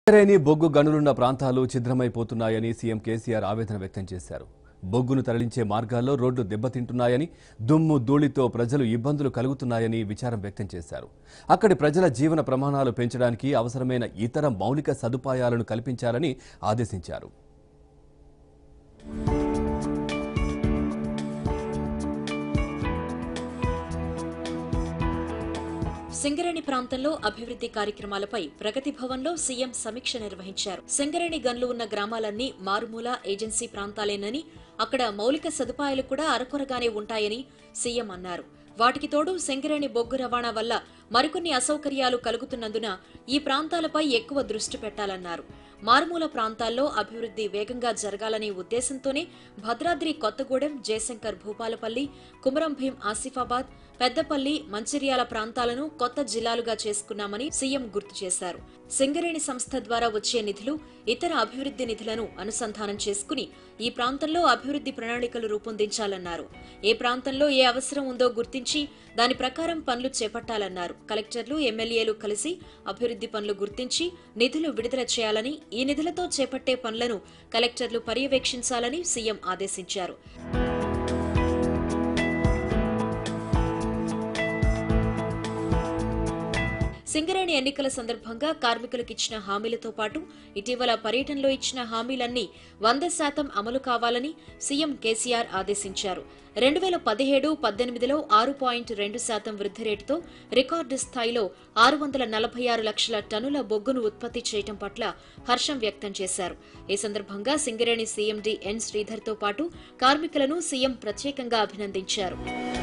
సింగరేణి బొగ్గు గనులున్న ప్రాంతాలు ఛిద్రమైపోతున్నాయని సీఎం కేసీఆర్ ఆవేదన వ్యక్తం చేశారు బొగ్గును తరలించే మార్గాల్లో రోడ్లు దెబ్బతింటున్నాయని దుమ్ము ధూళితో ప్రజలు ఇబ్బందులు కలుగుతున్నాయని విచారం వ్యక్తం చేశారు అక్కడి ప్రజల జీవన ప్రమాణాలు పెంచడానికి అవసరమైన ఇతర మౌలిక సదుపాయాలను కల్పించాలని ఆదేశించారు సింగరేణి ప్రాంతంలో అభివృద్ధి కార్యక్రమాలపై ప్రగతి భవన్లో సీఎం సమీక్ష నిర్వహించారు సింగరేణి గన్లు ఉన్న గ్రామాలన్నీ మారుమూల ఏజెన్సీ ప్రాంతాలేనని అక్కడ మౌలిక సదుపాయాలు కూడా అరకొరగానే ఉంటాయని సీఎం అన్నారు వాటికి తోడు సింగరేణి బొగ్గు రవాణా వల్ల మరికొన్ని అసౌకర్యాలు కలుగుతున్నందున ఈ ప్రాంతాలపై ఎక్కువ దృష్టి పెట్టాలన్నారు మారుమూల ప్రాంతాల్లో అభివృద్ధి వేగంగా జరగాలనే ఉద్దేశంతోనే భద్రాద్రి కొత్తగూడెం జయశంకర్ భూపాలపల్లి కుమరం భీం ఆసిఫాబాద్ పెద్దపల్లి మంచిర్యాల ప్రాంతాలను కొత్త జిల్లాలుగా చేసుకున్నామని సీఎం గుర్తు చేశారు సింగరేణి సంస్థ ద్వారా వచ్చే నిధులు ఇతర అభివృద్ధి నిధులను అనుసంధానం చేసుకుని ఈ ప్రాంతంలో అభివృద్ధి ప్రణాళికలు రూపొందించాలన్నారు ఏ ప్రాంతంలో ఏ అవసరం ఉందో గుర్తించి దాని ప్రకారం పనులు చేపట్టాలన్నారు కలెక్టర్లు ఎమ్మెల్యేలు కలిసి అభివృద్ధి పనులు గుర్తించి నిధులు విడుదల చేయాలని ఈ నిధులతో చేపట్టే పనులను కలెక్టర్లు పర్యవేక్షించాలని సీఎం ఆదేశించారు సింగరేణి ఎన్నికల సందర్భంగా కార్మికులకు ఇచ్చిన హామీలతో పాటు ఇటీవల పర్యటనలో ఇచ్చిన హామీలన్నీ వంద శాతం అమలు కావాలని సీఎం కేసీఆర్ ఆదేశించారు రెండు వేల పదిహేడు పద్దెనిమిదిలో ఆరు పాయింట్ రెండు శాతం వృద్ధి రేటుతో రికార్డు స్థాయిలో ఆరు వందల నలభై ఆరు లక్షల టన్నుల బొగ్గును ఉత్పత్తి చేయడం పట్ల హర్షం వ్యక్తం చేశారు ఈ సందర్భంగా సింగరేణి సీఎండీ ఎన్ శ్రీధర్తో పాటు కార్మికులను సీఎం ప్రత్యేకంగా అభినందించారు